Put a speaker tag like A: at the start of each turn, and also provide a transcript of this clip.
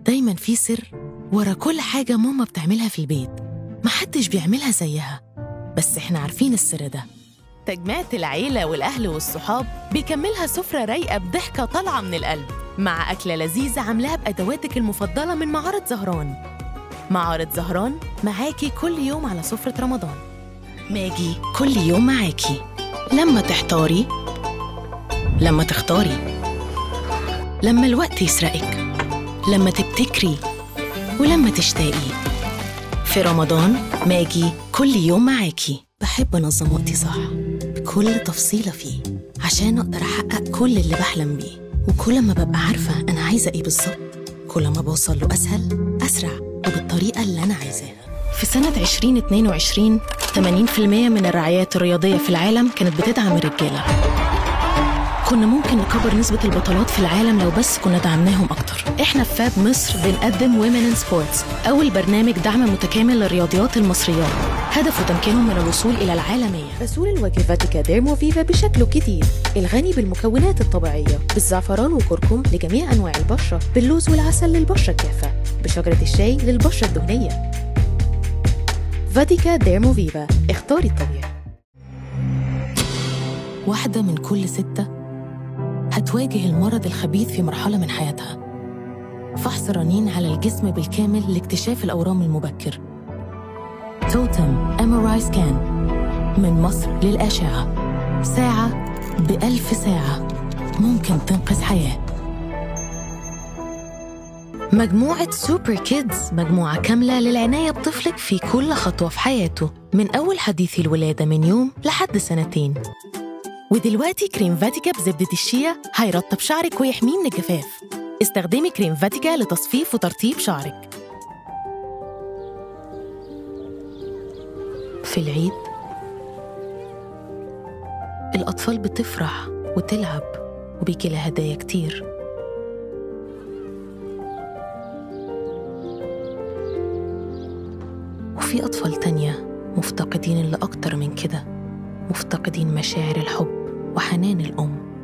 A: دايما في سر ورا كل حاجة ماما بتعملها في البيت محدش بيعملها زيها بس احنا عارفين السر ده تجميعة العيلة والأهل والصحاب بيكملها سفرة رايقة بضحكة طالعة من القلب مع أكلة لذيذة عاملاها بأدواتك المفضلة من معارض زهران معارض زهران معاكي كل يوم على سفرة رمضان ماجي كل يوم معاكي لما تحتاري لما تختاري لما الوقت يسرقك لما تبتكري ولما تشتاقي في رمضان ماجي كل يوم معاكي بحب أنظم وقتي صح بكل تفصيلة فيه عشان أقدر أحقق كل اللي بحلم بيه وكل ما ببقى عارفة أنا عايزة إيه بالظبط كل ما بوصل له أسهل أسرع وبالطريقة اللي أنا عايزاها في سنة 2022 80% من الرعايات الرياضية في العالم كانت بتدعم الرجالة كنا ممكن نكبر نسبة البطولات في العالم لو بس كنا دعمناهم أكتر إحنا في فاب مصر بنقدم Women in Sports أول برنامج دعم متكامل للرياضيات المصريات هدفه تمكينهم من الوصول إلى العالمية
B: غسول الوجه فاتيكا ديرمو فيفا بشكله الجديد الغني بالمكونات الطبيعية بالزعفران وكركم لجميع أنواع البشرة باللوز والعسل للبشرة الجافة بشجرة الشاي للبشرة الدهنية فاتيكا ديرمو فيفا اختاري الطبيعي
A: واحدة من كل ستة هتواجه المرض الخبيث في مرحلة من حياتها فحص رنين على الجسم بالكامل لاكتشاف الأورام المبكر توتم MRI سكان من مصر للأشعة ساعة بألف ساعة ممكن تنقذ حياة مجموعة سوبر كيدز مجموعة كاملة للعناية بطفلك في كل خطوة في حياته من أول حديث الولادة من يوم لحد سنتين ودلوقتي كريم فاتيكا بزبدة الشيا هيرطب شعرك ويحميه من الجفاف استخدمي كريم فاتيكا لتصفيف وترطيب شعرك في العيد الأطفال بتفرح وتلعب وبيجي لها هدايا كتير وفي أطفال تانية مفتقدين اللي أكتر من كده مفتقدين مشاعر الحب وحنان الأم